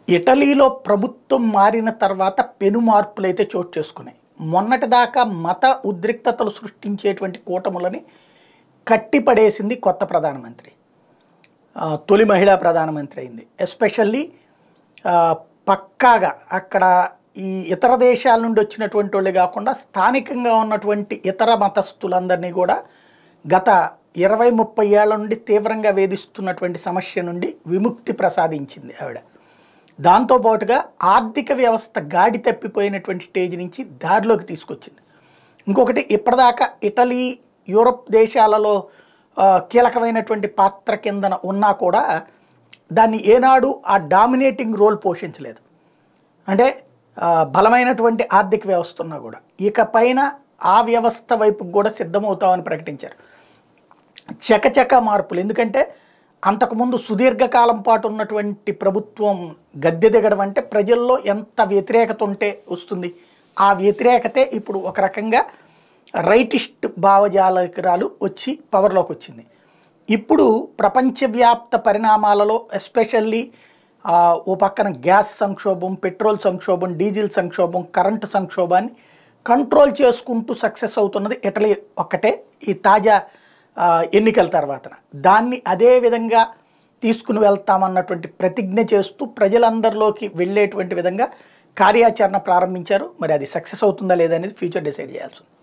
ఇటలీలో ప్రభుత్వం మారిన తర్వాత పెను మార్పులు అయితే చోటు చేసుకున్నాయి మొన్నటిదాకా మత ఉద్రిక్తతలు సృష్టించేటువంటి కూటములని కట్టిపడేసింది కొత్త ప్రధానమంత్రి ఆ, తొలి మహిళా ప్రధానమంత్రి అయింది ఎస్పెషల్లీ పక్కాగా అక్కడ ఈ ఇతర దేశాల నుండి వచ్చినటువంటి వాళ్ళే కాకుండా స్థానికంగా ఉన్నటువంటి ఇతర మతస్థులందరినీ కూడా గత ఇరవై ముప్పై ఏళ్ల నుండి తీవ్రంగా వేధిస్తున్నటువంటి సమస్య నుండి విముక్తి ప్రసాదించింది ఆవిడ దాంతోపాటుగా ఆర్థిక వ్యవస్థ గాడి తప్పిపోయినటువంటి స్టేజ్ నుంచి దారిలోకి తీసుకొచ్చింది ఇంకొకటి ఇప్పటిదాకా ఇటలీ యూరప్ దేశాలలో ఆ, కీలకమైనటువంటి పాత్ర కిందన ఉన్నా కూడా దాన్ని ఏనాడు ఆ డామినేటింగ్ రోల్ పోషించలేదు అంటే ఆ, బలమైనటువంటి ఆర్థిక వ్యవస్థ ఉన్నా కూడా ఇక పైన ఆ వ్యవస్థ వైపుకు కూడా సిద్ధమవుతామని ప్రకటించారు చకచక మార్పులు ఎందుకంటే అంతకుముందు సుదీర్ఘకాలం పాటు ఉన్నటువంటి ప్రభుత్వం గద్దె దిగడం అంటే ప్రజల్లో ఎంత వ్యతిరేకత ఉంటే వస్తుంది ఆ వ్యతిరేకతే ఇప్పుడు ఒక రకంగా రైటిస్ట్ భావజాలకురాలు వచ్చి పవర్లోకి వచ్చింది ఇప్పుడు ప్రపంచవ్యాప్త పరిణామాలలో ఎస్పెషల్లీ ఆ, ఓ పక్కన గ్యాస్ సంక్షోభం పెట్రోల్ సంక్షోభం డీజిల్ సంక్షోభం కరెంటు సంక్షోభాన్ని కంట్రోల్ చేసుకుంటూ సక్సెస్ అవుతున్నది ఇటలీ ఒక్కటే ఈ తాజా ఆ, ఎన్నికల తర్వాత దాన్ని అదే విధంగా తీసుకుని వెళ్తామన్నటువంటి ప్రతిజ్ఞ చేస్తూ ప్రజలందరిలోకి వెళ్ళేటువంటి విధంగా కార్యాచరణ ప్రారంభించారు మరి అది సక్సెస్ అవుతుందా లేదా అనేది ఫ్యూచర్ డిసైడ్ చేయాల్సి ఉంది